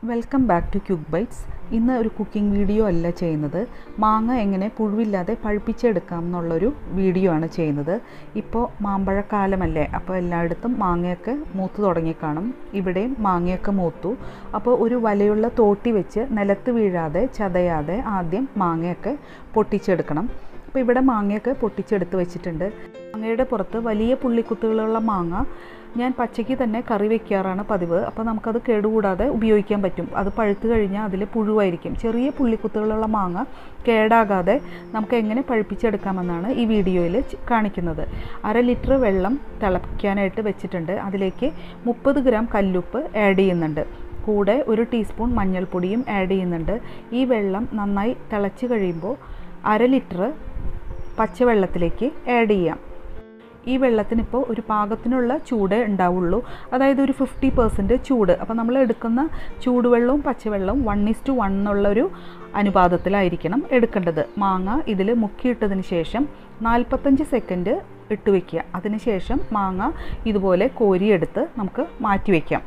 welcome back to Quick Bites ഇന്ന് ഒരു cooking video അല്ല ചെയ്യുന്നത് മാങ്ങ എങ്ങനെ പുഴുവില്ലാതെ പഴുപ്പിച്ചെടുക്കാം എന്നുള്ളൊരു വീഡിയോ ആണ് ചെയ്യുന്നത് ഇപ്പോൾ മാമ്പഴക്കാലമല്ലേ അപ്പോൾ എല്ലായിടത്തും മാങ്ങയൊക്കെ മൂത്ത് തുടങ്ങി കാണും ഇവിടെയും മാങ്ങയൊക്കെ മൂത്തു അപ്പോൾ ഒരു വലയുള്ള തോട്ടി വെച്ച് നിലത്ത് വീഴാതെ ചതയാതെ ആദ്യം മാങ്ങയൊക്കെ പൊട്ടിച്ചെടുക്കണം അപ്പോൾ ഇവിടെ മാങ്ങയൊക്കെ പൊട്ടിച്ചെടുത്ത് വെച്ചിട്ടുണ്ട് മാങ്ങയുടെ പുറത്ത് വലിയ പുള്ളിക്കുത്തുകളുള്ള മാങ്ങ ഞാൻ പച്ചയ്ക്ക് തന്നെ കറി വെക്കാറാണ് പതിവ് അപ്പോൾ നമുക്കത് കേടുകൂടാതെ ഉപയോഗിക്കാൻ പറ്റും അത് പഴുത്ത് കഴിഞ്ഞാൽ അതിൽ പുഴുവായിരിക്കും ചെറിയ പുള്ളിക്കുത്തുകളുള്ള മാങ്ങ കേടാകാതെ നമുക്ക് എങ്ങനെ പഴുപ്പിച്ചെടുക്കാമെന്നാണ് ഈ വീഡിയോയിൽ കാണിക്കുന്നത് അര ലിറ്റർ വെള്ളം തിളപ്പിക്കാനായിട്ട് വെച്ചിട്ടുണ്ട് അതിലേക്ക് മുപ്പത് ഗ്രാം കല്ലുപ്പ് ആഡ് ചെയ്യുന്നുണ്ട് കൂടെ ഒരു ടീസ്പൂൺ മഞ്ഞൾപ്പൊടിയും ആഡ് ചെയ്യുന്നുണ്ട് ഈ വെള്ളം നന്നായി തിളച്ച് കഴിയുമ്പോൾ അര ലിറ്റർ പച്ചവെള്ളത്തിലേക്ക് ആഡ് ചെയ്യാം ഈ വെള്ളത്തിനിപ്പോൾ ഒരു പാകത്തിനുള്ള ചൂട് ഉണ്ടാവുള്ളൂ അതായത് ഒരു ഫിഫ്റ്റി പെർസെൻറ്റ് ചൂട് അപ്പോൾ നമ്മൾ എടുക്കുന്ന ചൂടുവെള്ളവും പച്ചവെള്ളവും വൺ ഇസ് ടു വൺ എന്നുള്ളൊരു അനുപാതത്തിലായിരിക്കണം എടുക്കേണ്ടത് മാങ്ങ ഇതിൽ മുക്കിയിട്ടതിന് ശേഷം നാൽപ്പത്തഞ്ച് സെക്കൻഡ് ഇട്ട് വയ്ക്കുക അതിനുശേഷം മാങ്ങ ഇതുപോലെ കോരിയെടുത്ത് നമുക്ക് മാറ്റി വയ്ക്കാം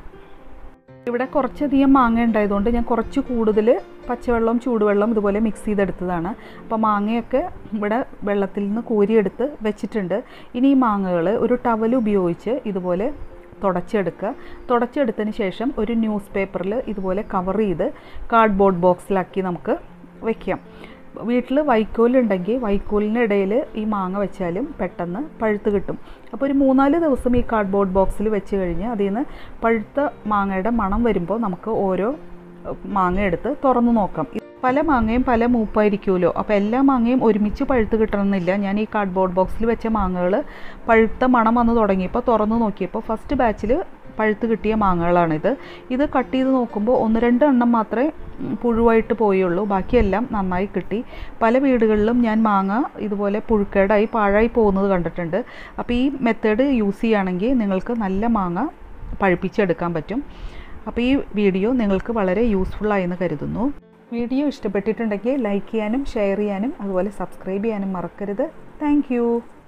ഇവിടെ കുറച്ചധികം മാങ്ങ ഉണ്ടായതുകൊണ്ട് ഞാൻ കുറച്ച് കൂടുതൽ പച്ചവെള്ളവും ചൂടുവെള്ളവും ഇതുപോലെ മിക്സ് ചെയ്തെടുത്തതാണ് അപ്പോൾ മാങ്ങയൊക്കെ ഇവിടെ വെള്ളത്തിൽ നിന്ന് കോരിയെടുത്ത് വെച്ചിട്ടുണ്ട് ഇനി ഈ മാങ്ങകൾ ഒരു ടവൽ ഉപയോഗിച്ച് ഇതുപോലെ തുടച്ചെടുക്കുക തുടച്ചെടുത്തതിന് ശേഷം ഒരു ന്യൂസ് പേപ്പറിൽ ഇതുപോലെ കവർ ചെയ്ത് കാർഡ്ബോർഡ് ബോക്സിലാക്കി നമുക്ക് വയ്ക്കാം വീട്ടിൽ വൈക്കോലുണ്ടെങ്കിൽ വൈക്കോലിൻ്റെ ഇടയിൽ ഈ മാങ്ങ വെച്ചാലും പെട്ടെന്ന് പഴുത്ത് കിട്ടും അപ്പോൾ ഒരു മൂന്നാല് ദിവസം ഈ കാർഡ്ബോർഡ് ബോക്സിൽ വെച്ച് കഴിഞ്ഞ് അതിൽ നിന്ന് പഴുത്ത മാങ്ങയുടെ മണം വരുമ്പോൾ നമുക്ക് ഓരോ മാങ്ങ എടുത്ത് തുറന്നു നോക്കാം പല മാങ്ങയും പല മൂപ്പായിരിക്കുമല്ലോ അപ്പോൾ എല്ലാ മാങ്ങയും ഒരുമിച്ച് പഴുത്ത് കിട്ടണമെന്നില്ല ഞാൻ ഈ കാർഡ്ബോർഡ് ബോക്സിൽ വെച്ച മാങ്ങകൾ പഴുത്ത മണം വന്ന് തുടങ്ങിയപ്പോൾ തുറന്നു നോക്കിയപ്പോൾ ഫസ്റ്റ് ബാച്ചിൽ പഴുത്ത് കിട്ടിയ മാങ്ങകളാണിത് ഇത് കട്ട് ചെയ്ത് നോക്കുമ്പോൾ ഒന്ന് രണ്ട് എണ്ണം മാത്രമേ പുഴുവായിട്ട് പോയുള്ളൂ ബാക്കിയെല്ലാം നന്നായി കിട്ടി പല വീടുകളിലും ഞാൻ മാങ്ങ ഇതുപോലെ പുഴുക്കേടായി പാഴായി പോകുന്നത് കണ്ടിട്ടുണ്ട് അപ്പോൾ ഈ മെത്തേഡ് യൂസ് ചെയ്യുകയാണെങ്കിൽ നിങ്ങൾക്ക് നല്ല മാങ്ങ പഴുപ്പിച്ചെടുക്കാൻ പറ്റും അപ്പോൾ ഈ വീഡിയോ നിങ്ങൾക്ക് വളരെ യൂസ്ഫുള്ളായി എന്ന് കരുതുന്നു വീഡിയോ ഇഷ്ടപ്പെട്ടിട്ടുണ്ടെങ്കിൽ ലൈക്ക് ചെയ്യാനും ഷെയർ ചെയ്യാനും അതുപോലെ സബ്സ്ക്രൈബ് ചെയ്യാനും മറക്കരുത് താങ്ക്